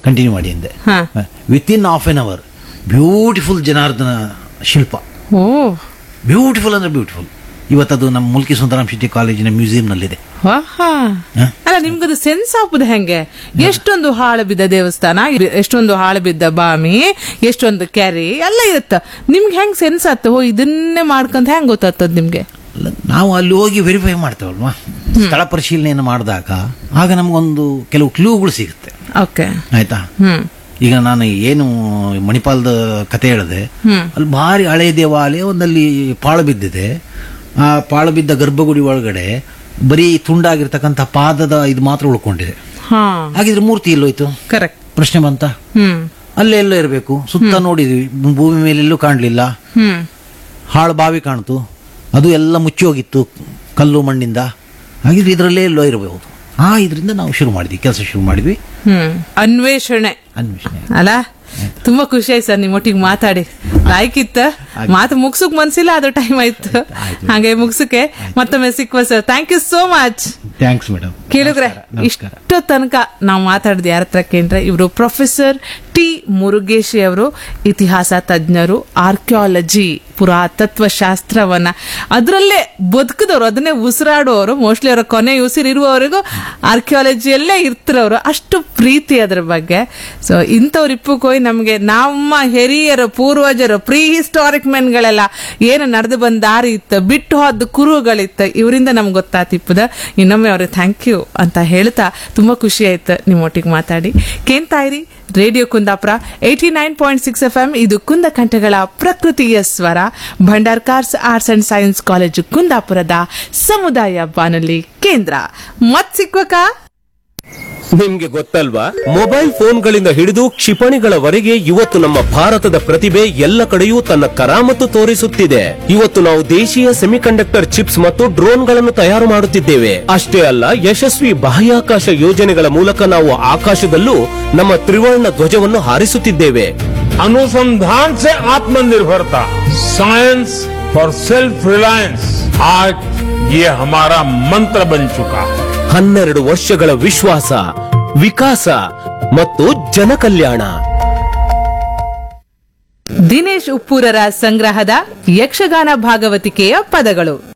Continue ಮಾಡಿ ಅಂದೆ ಹಾ. Within half an hour beautiful Janardhana Shilpa ಓ ಬ್ಯೂಟಿಫುಲ್ ಅಂದ್ರೆ ಬ್ಯೂಟಿಫುಲ್ ಇವತ್ತದು ನಮ್ಮ ಮುಲ್ಕಿ ಸುಂದರಾಮ್ ಶೆಟ್ಟಿ ಕಾಲೇಜಿನ ಮ್ಯೂಸಿಯಂನಲ್ಲಿದೆ ವಾಹಾ. ಹ? ಅಲ್ಲ ನಿಮ್ಗದು ಸೆನ್ಸ್ ಆಗುದು ಹೆಂಗೆ ಎಷ್ಟೊಂದು ಹಾಳು ಬಿದ್ದ ದೇವಸ್ಥಾನ ಎಷ್ಟೊಂದು ಹಾಳು ಬಿದ್ದ ಬಾಮಿ ಎಷ್ಟೊಂದು ಕೆರೆ ಎಲ್ಲ ಇರುತ್ತ ನಿಮ್ಗೆ ಹೆಂಗ್ ಸೆನ್ಸ್ ಆತ ಓ ಇದನ್ನೇ ಮಾಡ್ಕೊಂತ ಹೆಂಗ್ ಗೊತ್ತಾಗ್ತದ ನಿಮ್ಗೆ ಅಲ್ಲ, ನಾವು ಅಲ್ಲಿ ಹೋಗಿ ವೆರಿಫೈ ಮಾಡ್ತೇವಲ್ವಾ ಸ್ಥಳ ಪರಿಶೀಲನೆಯನ್ನು ಮಾಡಿದಾಗ ಆಗ ನಮಗೊಂದು ಕೆಲವು ಕ್ಲೂಗಳು ಸಿಗುತ್ತೆ ಓಕೆ ಆಯ್ತಾ ಹ್ಮ್ ಈಗ ನಾನು ಏನು ಮಣಿಪಾಲದ ಕತೆ ಹೇಳಿದೆ ಹ್ಮ್. ಅಲ್ಲಿ ಭಾರಿ ಹಳೆ ದೇವಾಲಯ ಒಂದಲ್ಲಿ ಪಾಳು ಬಿದ್ದಿದೆ ಆ ಪಾಳು ಬಿದ್ದ ಗರ್ಭಗುಡಿ ಒಳಗಡೆ ಬರೀ ತುಂಡಾಗಿರ್ತಕ್ಕಂಥ ಪಾದದ ಇದು ಮಾತ್ರ ಉಳ್ಕೊಂಡಿದೆ ಹಾ ಹಾಗಿದ್ರೆ ಮೂರ್ತಿ ಎಲ್ಲೋಯ್ತು ಕರೆಕ್ಟ್ ಪ್ರಶ್ನೆ ಬಂತ ಹ್ಮ್ ಅಲ್ಲೇ ಎಲ್ಲೋ ಇರಬೇಕು ಸುತ್ತ ನೋಡಿದ್ವಿ ಭೂಮಿ ಮೇಲೆ ಎಲ್ಲೂ ಕಾಣಲಿಲ್ಲ ಹ್ಮ್ ಹಾಳು ಬಾವಿ ಕಾಣ್ತು ಅದು ಎಲ್ಲ ಮುಚ್ಚಿ ಹೋಗಿತ್ತು ಕಲ್ಲು ಮಣ್ಣಿಂದ ಹಾಗಿದ್ರೆ ಇದರಲ್ಲೇ ಎಲ್ಲೋ ಇರಬಹುದು ಆ ಇದರಿಂದ ನಾವು ಶುರು ಮಾಡಿದ್ವಿ ಕೆಲಸ ಶುರು ಮಾಡಿದ್ವಿ ಹ್ಮ್ ಅನ್ವೇಷಣೆ ಅನ್ವೇಷಣೆ ಅಲ್ಲ ತುಂಬಾ ಖುಷಿ ಆಯ್ತು ಸರ್ ನಿಮ್ ಒಟ್ಟಿಗೆ ಮಾತಾಡಿ ಲಾಯ್ಕಿತ್ತ ಮಾತು ಮುಗ್ಸಕ್ ಮನ್ಸಿಲ್ಲ ಅದು ಟೈಮ್ ಆಯ್ತು ಹಾಗೆ ಮುಗ್ಸಕ್ಕೆ ಮತ್ತೊಮ್ಮೆ ಸಿಕ್ವ sir thank you so much thanks madam ಕೇಳಿದ್ರೆ ಇಷ್ಟು ತನಕ ನಾವು ಮಾತಾಡಿದ ಯಾರ ಹತ್ರ ಕೇಂದ್ರ ಇವರು ಪ್ರೊಫೆಸರ್ ಟಿ ಮುರುಗೇಶಿ ಅವರು ಇತಿಹಾಸ ತಜ್ಞರು ಆರ್ಕಿಯಾಲಜಿ ಪುರಾತತ್ವ ಶಾಸ್ತ್ರವನ್ನ ಅದರಲ್ಲೇ ಬದುಕಿದವರು ಅದನ್ನೇ ಉಸಿರಾಡುವವರು ಮೋಸ್ಟ್ಲಿ ಅವರ ಕೊನೆ ಉಸಿರಿರುವವರೆಗೂ ಆರ್ಕಿಯಾಲಜಿಯಲ್ಲೇ ಇರ್ತಿರೋರು ಅಷ್ಟು ಪ್ರೀತಿ ಅದ್ರ ಬಗ್ಗೆ ಸೊ ಇಂಥವ್ರು ಇಪ್ಪಕ್ಕೆ ಹೋಗಿ ನಮಗೆ ನಮ್ಮ ಹಿರಿಯರು ಪೂರ್ವಜರು ಪ್ರೀ ಹಿಸ್ಟಾರಿಕ್ ಮೆನ್ಗಳೆಲ್ಲ ಏನು ನಡೆದು ಬಂದ ದಾರಿ ಇತ್ತು ಬಿಟ್ಟು ಹೋದ ಕುರುಗಳಿತ್ತು ಇವರಿಂದ ನಮ್ಗೆ ಗೊತ್ತಾತಿಪ್ಪದ ಇನ್ನೊಮ್ಮೆ ಅವ್ರಿಗೆ ಥ್ಯಾಂಕ್ ಯು ಅಂತ ಹೇಳ್ತಾ ತುಂಬಾ ಖುಷಿ ಆಯ್ತು ನಿಮ್ಮೊಟ್ಟಿಗೆ ಮಾತಾಡಿ ಕೇಂತಾಯಿರಿ radio Kundapura eighty nine point six F M ಇದು ಕುಂದ ಕಂಠಗಳ ಪ್ರಕೃತಿಯ ಸ್ವರ Bhandarkars arts and science college ಕುಂದಾಪುರದ ಸಮುದಾಯ ಬಾನುಲಿ ಕೇಂದ್ರ ಮತ್ ಸಿಕ್ವಕ ನಿಮ್ಗೆ ಗೊತ್ತಲ್ವಾ ಮೊಬೈಲ್ ಫೋನ್ಗಳಿಂದ ಹಿಡಿದು ಕ್ಷಿಪಣಿಗಳವರೆಗೆ ಇವತ್ತು ನಮ್ಮ ಭಾರತದ ಪ್ರತಿಭೆ ಎಲ್ಲ ಕಡೆಯೂ ತನ್ನ ಕರಾಮತ್ತು ತೋರಿಸುತ್ತಿದೆ ಇವತ್ತು ನಾವು ದೇಶೀಯ ಸೆಮಿಕಂಡಕ್ಟರ್ ಚಿಪ್ಸ್ ಮತ್ತು ಡ್ರೋನ್ಗಳನ್ನು ತಯಾರು ಮಾಡುತ್ತಿದ್ದೇವೆ ಅಷ್ಟೇ ಅಲ್ಲ ಯಶಸ್ವಿ ಬಾಹ್ಯಾಕಾಶ ಯೋಜನೆಗಳ ಮೂಲಕ ನಾವು ಆಕಾಶದಲ್ಲೂ ನಮ್ಮ ತ್ರಿವರ್ಣ ಧ್ವಜವನ್ನು ಹಾರಿಸುತ್ತಿದ್ದೇವೆ अनुसंधान से आत्मनिर्भरता साइंस फॉर सेल्फ रिलायंस आज ये हमारा मंत्र बन चुका है ಹನ್ನೆರಡು ವರ್ಷಗಳ ವಿಶ್ವಾಸ ವಿಕಾಸ ಮತ್ತು ಜನಕಲ್ಯಾಣ ದಿನೇಶ್ ಉಪ್ಪೂರರ ಸಂಗ್ರಹದ ಯಕ್ಷಗಾನ ಭಾಗವತಿಕೆಯ ಪದಗಳು